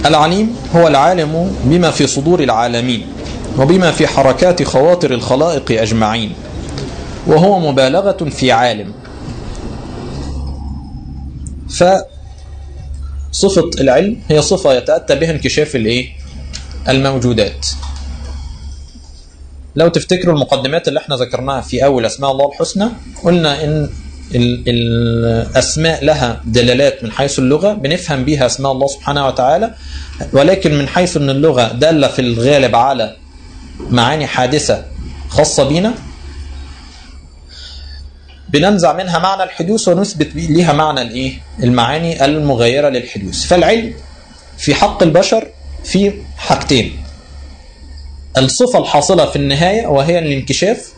العليم هو العالم بما في صدور العالمين وبما في حركات خواطر الخلائق أجمعين وهو مبالغة في عالم فصفة العلم هي صفة يتأتى بها انكشاف الايه الموجودات لو تفتكروا المقدمات اللي احنا ذكرناها في أول أسماء الله الحسنى قلنا إن ال- الأسماء لها دلالات من حيث اللغة بنفهم بها أسماء الله سبحانه وتعالى ولكن من حيث أن اللغة دالة في الغالب على معاني حادثة خاصة بنا بننزع منها معنى الحدوث ونثبت لها معنى الايه المعاني المغايرة للحدوث فالعلم في حق البشر في حاجتين الصفة الحاصلة في النهاية وهي الانكشاف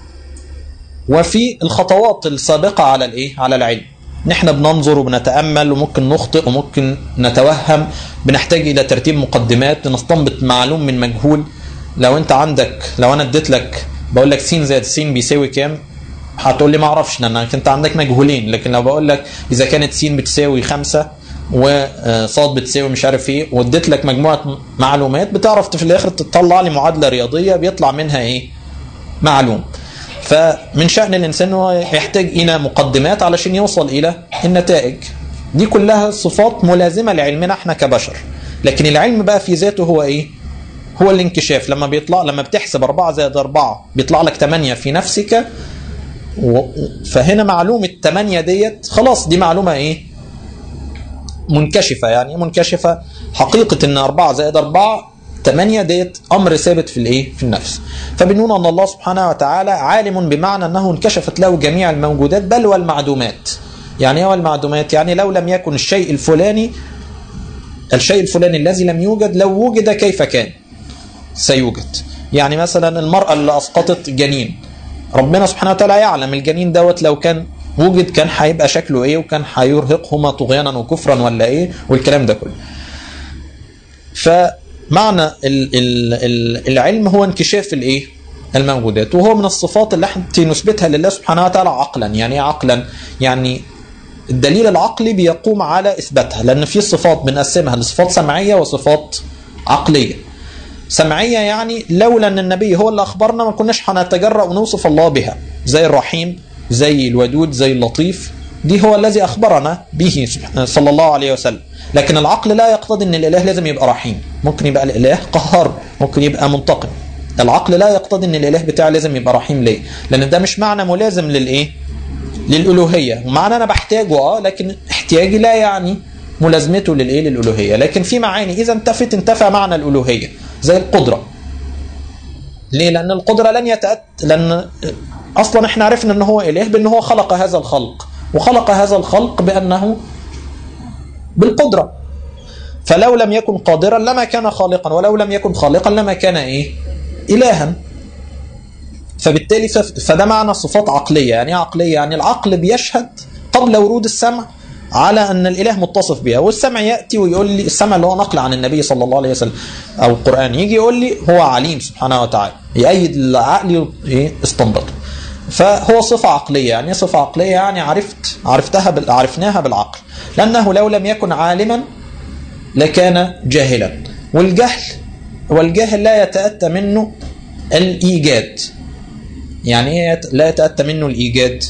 وفي الخطوات السابقة على الايه على العلم نحن بننظر وبنتأمل وممكن نخطئ وممكن نتوهم بنحتاج إلى ترتيب مقدمات نستنبط معلوم من مجهول لو أنت عندك لو أنا اديت لك بقول لك س زائد س بيساوي كام هتقول لي ما اعرفش لانك انت عندك مجهولين لكن لو بقول لك اذا كانت س بتساوي خمسة وصاد بتساوي مش عارف ايه واديت لك مجموعه معلومات بتعرف في الاخر تطلع لي معادله رياضيه بيطلع منها ايه معلوم فمن شأن الإنسان هو يحتاج إلى مقدمات علشان يوصل إلى النتائج دي كلها صفات ملازمة لعلمنا احنا كبشر لكن العلم بقى في ذاته هو إيه هو الانكشاف لما بيطلع لما بتحسب 4 زائد 4 بيطلع لك 8 في نفسك و... فهنا معلومة 8 ديت خلاص دي معلومة إيه منكشفة يعني منكشفة حقيقة إن 4 زائد 4 8 ديت امر ثابت في الايه في النفس فبنقول ان الله سبحانه وتعالى عالم بمعنى انه انكشفت له جميع الموجودات بل والمعدومات يعني ايه والمعدومات يعني لو لم يكن الشيء الفلاني الشيء الفلاني الذي لم يوجد لو وجد كيف كان سيوجد يعني مثلا المرأة اللي أسقطت جنين ربنا سبحانه وتعالى يعلم الجنين دوت لو كان وجد كان هيبقى شكله ايه وكان هيرهقهما طغيانا وكفرا ولا ايه والكلام ده كله ف معنى ال ال ال العلم هو انكشاف الايه الموجودات وهو من الصفات اللي احنا نثبتها لله سبحانه وتعالى عقلا يعني ايه عقلا يعني الدليل العقلي بيقوم على اثباتها لان في صفات بنقسمها لصفات سمعيه وصفات عقليه سمعيه يعني لولا ان النبي هو اللي اخبرنا ما كناش هنتجرأ ونوصف الله بها زي الرحيم زي الودود زي اللطيف دي هو الذي اخبرنا به صلى الله عليه وسلم لكن العقل لا يقتضي ان الاله لازم يبقى رحيم ممكن يبقى الاله قهار ممكن يبقى منتقم العقل لا يقتضي ان الاله بتاعي لازم يبقى رحيم ليه لان ده مش معنى ملازم للايه للالوهيه ومعنى انا بحتاجه اه لكن احتياجي لا يعني ملازمته للايه للالوهيه لكن في معاني اذا انتفت انتفى معنى الالوهيه زي القدره ليه لان القدره لن يتأت لان اصلا احنا عرفنا ان هو اله بان هو خلق هذا الخلق وخلق هذا الخلق بانه بالقدرة فلو لم يكن قادرا لما كان خالقا ولو لم يكن خالقا لما كان ايه إلها فبالتالي فده معنى صفات عقلية يعني عقلية يعني العقل بيشهد قبل ورود السمع على أن الإله متصف بها والسمع يأتي ويقول لي السمع اللي هو نقل عن النبي صلى الله عليه وسلم أو القرآن يجي يقول لي هو عليم سبحانه وتعالى يأيد العقل استنبطه فهو صفة عقلية يعني صفة عقلية يعني عرفت عرفتها بال... عرفناها بالعقل لأنه لو لم يكن عالما لكان جاهلا والجهل والجهل لا يتأتى منه الإيجاد يعني ايه لا يتأتى منه الإيجاد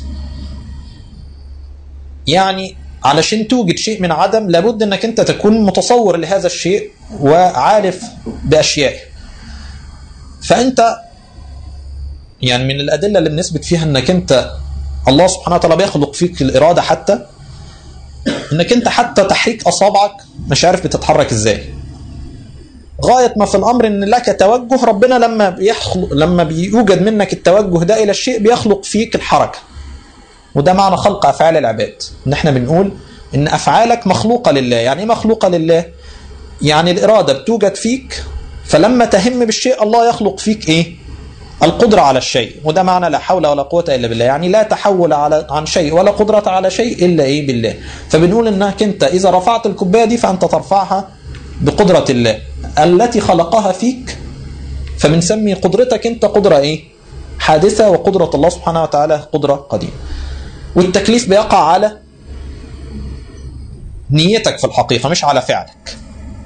يعني علشان توجد شيء من عدم لابد انك انت تكون متصور لهذا الشيء وعارف بأشيائه فأنت يعني من الأدلة اللي بنثبت فيها انك انت الله سبحانه وتعالى بيخلق فيك الإرادة حتى انك انت حتى تحريك اصابعك مش عارف بتتحرك ازاي غايه ما في الامر ان لك توجه ربنا لما بيخلق لما بيوجد منك التوجه ده الى الشيء بيخلق فيك الحركه وده معنى خلق افعال العباد ان احنا بنقول ان افعالك مخلوقه لله يعني ايه مخلوقه لله يعني الاراده بتوجد فيك فلما تهم بالشيء الله يخلق فيك ايه القدرة على الشيء وده معنى لا حول ولا قوة إلا بالله يعني لا تحول على عن شيء ولا قدرة على شيء إلا إيه بالله فبنقول إنك أنت إذا رفعت الكوباية دي فأنت ترفعها بقدرة الله التي خلقها فيك فبنسمي قدرتك أنت قدرة إيه حادثة وقدرة الله سبحانه وتعالى قدرة قديمة والتكليف بيقع على نيتك في الحقيقة مش على فعلك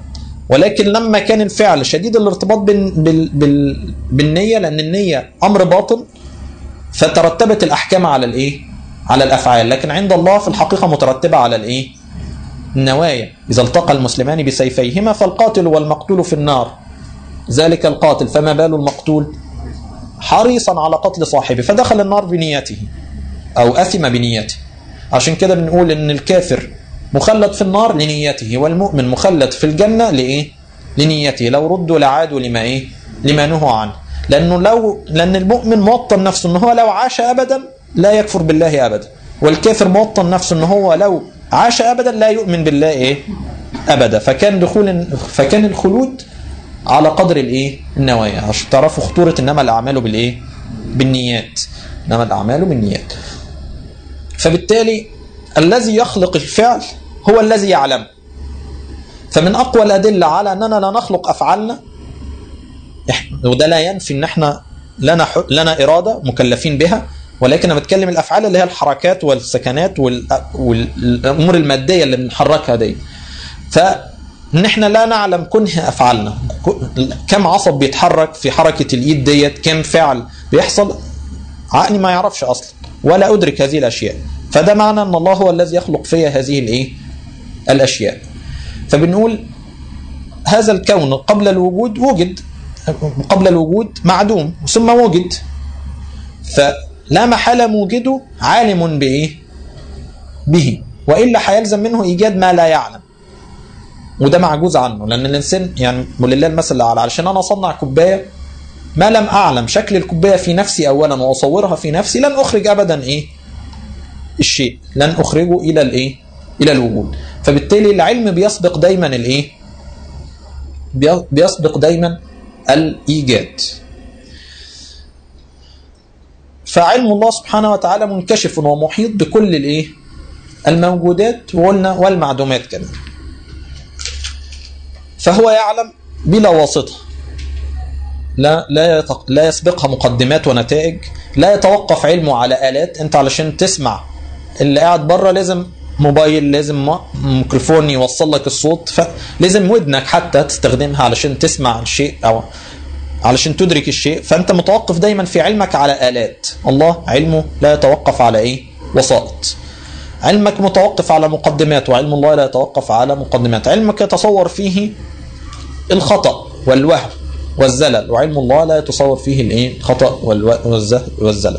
ولكن لما كان الفعل شديد الارتباط بال بال بال بالنية لأن النية أمر باطن فترتبت الأحكام على الإيه؟ على الأفعال لكن عند الله في الحقيقة مترتبة على الإيه؟ النوايا إذا التقى المسلمان بسيفيهما فالقاتل والمقتول في النار ذلك القاتل فما بال المقتول حريصا على قتل صاحبه فدخل النار بنيته أو أثم بنيته عشان كده بنقول إن الكافر مخلد في النار لنيته والمؤمن مخلد في الجنة لإيه؟ لنيته لو ردوا لعادوا لما إيه؟ لما نهوا عنه لأنه لو لأن المؤمن موطن نفسه إن هو لو عاش أبدا لا يكفر بالله أبدا والكافر موطن نفسه إن هو لو عاش أبدا لا يؤمن بالله إيه؟ أبدا فكان دخول فكان الخلود على قدر الإيه؟ النوايا عشان تعرفوا خطورة إنما الأعمال بالإيه؟ بالنيات إنما الأعمال بالنيات فبالتالي الذي يخلق الفعل هو الذي يعلم فمن اقوى الادله على اننا لا نخلق افعالنا وده لا ينفي ان احنا لنا ح... لنا اراده مكلفين بها ولكن انا بتكلم الافعال اللي هي الحركات والسكنات وال... والامور الماديه اللي بنحركها دي فان احنا لا نعلم كنه افعالنا كم عصب بيتحرك في حركه الايد ديت كم فعل بيحصل عقلي ما يعرفش اصلا ولا ادرك هذه الاشياء فده معنى ان الله هو الذي يخلق فيها هذه الايه الاشياء فبنقول هذا الكون قبل الوجود وجد قبل الوجود معدوم ثم وجد فلا محالة موجده عالم بإيه به وإلا هيلزم منه إيجاد ما لا يعلم وده معجوز عنه لأن الإنسان يعني ولله المثل الأعلى علشان أنا أصنع كوباية ما لم أعلم شكل الكوباية في نفسي أولا وأصورها في نفسي لن أخرج أبدا إيه الشيء لن اخرجه الى الايه الى الوجود فبالتالي العلم بيسبق دايما الايه بيسبق دايما الايجاد فعلم الله سبحانه وتعالى منكشف ومحيط بكل الايه الموجودات وقلنا والمعدومات كمان فهو يعلم بلا واسطه لا لا لا يسبقها مقدمات ونتائج لا يتوقف علمه على الات انت علشان تسمع اللي قاعد بره لازم موبايل لازم ميكروفون يوصل لك الصوت فلازم ودنك حتى تستخدمها علشان تسمع الشيء او علشان تدرك الشيء فانت متوقف دايما في علمك على الات الله علمه لا يتوقف على ايه وسائط علمك متوقف على مقدمات وعلم الله لا يتوقف على مقدمات علمك يتصور فيه الخطأ والوهم والزلل وعلم الله لا يتصور فيه الايه الخطأ والزلل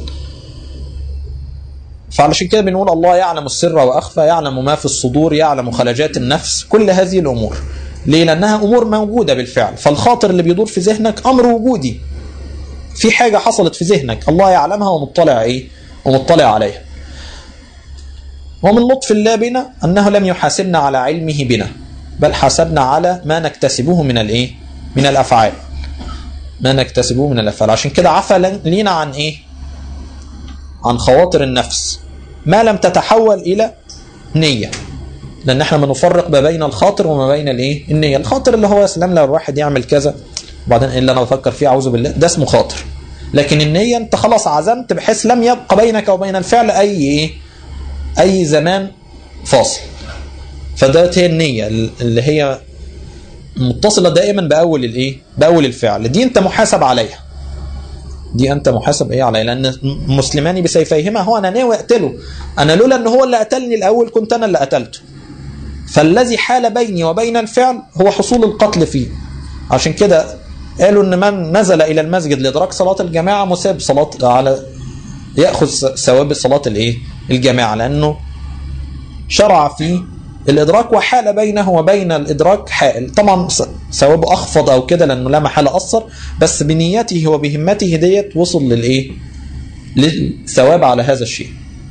فعلشان كده بنقول الله يعلم السر واخفى يعلم ما في الصدور يعلم خلجات النفس كل هذه الامور ليه لانها امور موجوده بالفعل فالخاطر اللي بيدور في ذهنك امر وجودي في حاجه حصلت في ذهنك الله يعلمها ومطلع ايه ومطلع عليها ومن لطف الله بنا انه لم يحاسبنا على علمه بنا بل حاسبنا على ما نكتسبه من الايه من الافعال ما نكتسبه من الافعال عشان كده عفى لينا عن ايه عن خواطر النفس ما لم تتحول الى نيه لان احنا بنفرق ما بين الخاطر وما بين الايه النيه الخاطر اللي هو يا سلام لو الواحد يعمل كذا وبعدين اللي انا بفكر فيه اعوذ بالله ده اسمه خاطر لكن النيه انت خلاص عزمت بحيث لم يبقى بينك وبين الفعل اي ايه اي زمان فاصل فده هي النيه اللي هي متصله دائما باول الايه باول الفعل دي انت محاسب عليها دي انت محاسب ايه عليها لان مسلمان بسيفيهما هو انا ناوي اقتله انا لولا ان هو اللي قتلني الاول كنت انا اللي قتلته فالذي حال بيني وبين الفعل هو حصول القتل فيه عشان كده قالوا ان من نزل الى المسجد لادراك صلاه الجماعه مساب صلاه على ياخذ ثواب صلاه الايه الجماعه لانه شرع في الادراك وحال بينه وبين الادراك حائل طبعا ثوابه اخفض او كده لانه لا محاله اثر بس بنيته وبهمته ديت وصل للايه للثواب على هذا الشيء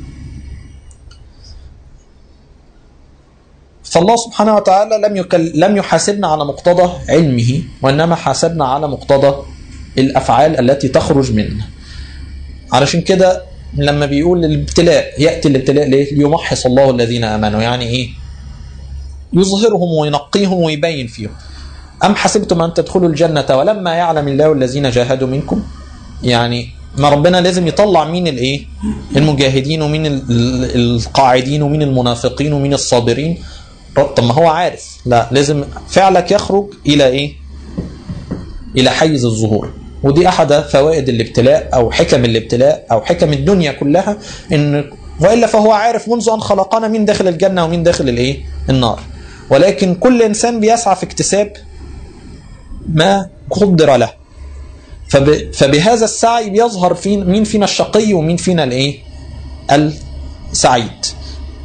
فالله سبحانه وتعالى لم يكل لم يحاسبنا على مقتضى علمه وانما حاسبنا على مقتضى الافعال التي تخرج منه علشان كده لما بيقول الابتلاء ياتي الابتلاء ليه؟ ليمحص الله الذين امنوا يعني ايه؟ يظهرهم وينقيهم ويبين فيهم أم حسبتم أن تدخلوا الجنة ولما يعلم الله الذين جاهدوا منكم يعني ما ربنا لازم يطلع مين الايه المجاهدين ومين القاعدين ومين المنافقين ومين الصابرين طب ما هو عارف لا لازم فعلك يخرج الى ايه الى حيز الظهور ودي احد فوائد الابتلاء او حكم الابتلاء او حكم الدنيا كلها ان والا فهو عارف منذ ان خلقنا مين داخل الجنه ومين داخل الايه النار ولكن كل انسان بيسعى في اكتساب ما قدر له فب... فبهذا السعي بيظهر فين مين فينا الشقي ومين فينا الايه السعيد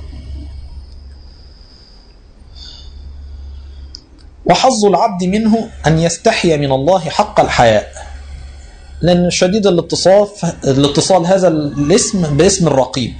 وحظ العبد منه أن يستحي من الله حق الحياء لأن شديد الاتصال الاتصال هذا الاسم باسم الرقيب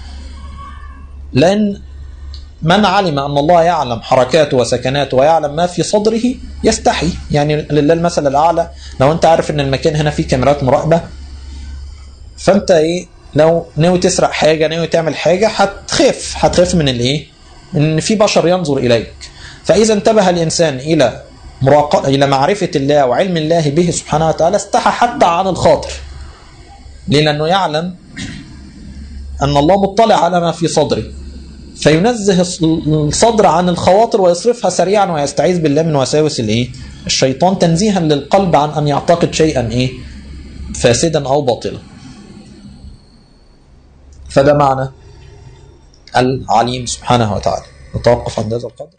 لأن من علم أن الله يعلم حركاته وسكناته ويعلم ما في صدره يستحي يعني لله المثل الأعلى لو أنت عارف أن المكان هنا فيه كاميرات مراقبة فأنت إيه لو ناوي تسرق حاجة ناوي تعمل حاجة هتخاف هتخاف من الإيه؟ إن في بشر ينظر إليك فإذا انتبه الإنسان إلى مراق... إلى معرفة الله وعلم الله به سبحانه وتعالى استحى حتى عن الخاطر ليه؟ لأنه يعلم أن الله مطلع على ما في صدره فينزه الصدر عن الخواطر ويصرفها سريعا ويستعيذ بالله من وساوس الايه؟ الشيطان تنزيها للقلب عن ان يعتقد شيئا ايه؟ فاسدا او باطلا. فده معنى العليم سبحانه وتعالى. نتوقف عند هذا القدر.